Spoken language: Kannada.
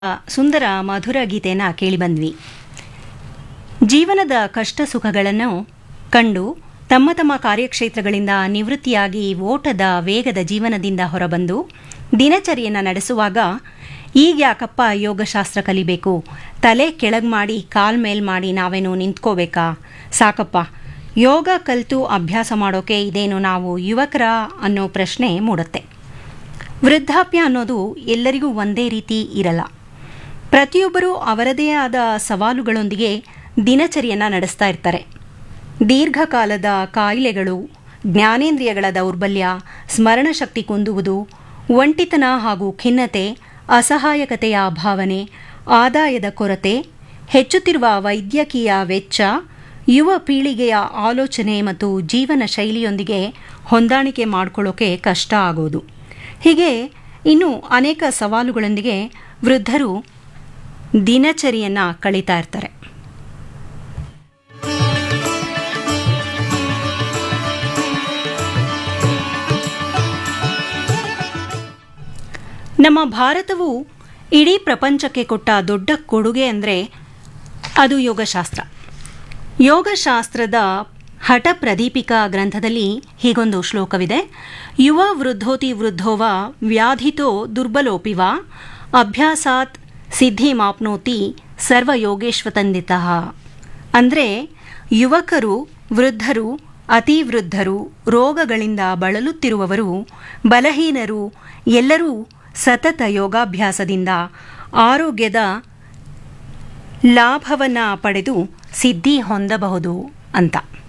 ಸುಂದರ ಮಧುರ ಗೀತೆನ ಕೇಳಿಬಂದ್ವಿ ಜೀವನದ ಕಷ್ಟ ಸುಖಗಳನ್ನು ಕಂಡು ತಮ್ಮ ತಮ್ಮ ಕಾರ್ಯಕ್ಷೇತ್ರಗಳಿಂದ ನಿವೃತ್ತಿಯಾಗಿ ಓಟದ ವೇಗದ ಜೀವನದಿಂದ ಹೊರಬಂದು ದಿನಚರಿಯನ್ನು ನಡೆಸುವಾಗ ಈಗ್ಯಾಕಪ್ಪ ಯೋಗಶಾಸ್ತ್ರ ಕಲಿಬೇಕು ತಲೆ ಕೆಳಗೆ ಮಾಡಿ ಕಾಲ್ ಮೇಲ್ ಮಾಡಿ ನಾವೇನು ನಿಂತ್ಕೋಬೇಕಾ ಸಾಕಪ್ಪ ಯೋಗ ಕಲಿತು ಅಭ್ಯಾಸ ಮಾಡೋಕೆ ಇದೇನು ನಾವು ಯುವಕರ ಅನ್ನೋ ಪ್ರಶ್ನೆ ಮೂಡುತ್ತೆ ವೃದ್ಧಾಪ್ಯ ಅನ್ನೋದು ಎಲ್ಲರಿಗೂ ಒಂದೇ ರೀತಿ ಇರಲ್ಲ ಪ್ರತಿಯೊಬ್ಬರೂ ಅವರದೇ ಆದ ಸವಾಲುಗಳೊಂದಿಗೆ ದಿನಚರಿಯನ್ನು ನಡೆಸ್ತಾ ಇರ್ತಾರೆ ದೀರ್ಘಕಾಲದ ಕಾಯಿಲೆಗಳು ಜ್ಞಾನೇಂದ್ರಿಯಗಳ ದೌರ್ಬಲ್ಯ ಸ್ಮರಣಶಕ್ತಿ ಕುಂದುವುದು ಒಂಟಿತನ ಹಾಗೂ ಖಿನ್ನತೆ ಅಸಹಾಯಕತೆಯ ಭಾವನೆ ಆದಾಯದ ಕೊರತೆ ಹೆಚ್ಚುತ್ತಿರುವ ವೈದ್ಯಕೀಯ ವೆಚ್ಚ ಯುವ ಪೀಳಿಗೆಯ ಆಲೋಚನೆ ಮತ್ತು ಜೀವನ ಶೈಲಿಯೊಂದಿಗೆ ಹೊಂದಾಣಿಕೆ ಮಾಡಿಕೊಳ್ಳೋಕೆ ಕಷ್ಟ ಆಗೋದು ಹೀಗೆ ಇನ್ನು ಅನೇಕ ಸವಾಲುಗಳೊಂದಿಗೆ ವೃದ್ಧರು ದಿನಚರಿಯನ್ನು ಕಳೀತಾ ಇರ್ತಾರೆ ನಮ್ಮ ಭಾರತವು ಇಡೀ ಪ್ರಪಂಚಕ್ಕೆ ಕೊಟ್ಟ ದೊಡ್ಡ ಕೊಡುಗೆ ಅಂದರೆ ಅದು ಯೋಗಶಾಸ್ತ್ರ ಯೋಗಶಾಸ್ತ್ರದ ಹಠ ಪ್ರದೀಪಿಕಾ ಗ್ರಂಥದಲ್ಲಿ ಹೀಗೊಂದು ಶ್ಲೋಕವಿದೆ ಯುವ ವೃದ್ಧೋತಿ ವೃದ್ಧೋವ ವ್ಯಾಧಿತೋ ದುರ್ಬಲೋಪಿವ ಅಭ್ಯಾಸಾತ್ ಸಿದ್ಧಿಮಾಪ್ನೋತಿ ಸರ್ವಯೋಗೇಶ್ವತಂದಿತ ಅಂದರೆ ಯುವಕರು ವೃದ್ಧರು ಅತಿವೃದ್ಧರು ರೋಗಗಳಿಂದ ಬಳಲುತ್ತಿರುವವರು ಬಲಹೀನರು ಎಲ್ಲರೂ ಸತತ ಯೋಗಾಭ್ಯಾಸದಿಂದ ಆರೋಗ್ಯದ ಲಾಭವನ್ನು ಪಡೆದು ಸಿದ್ಧಿ ಹೊಂದಬಹುದು ಅಂತ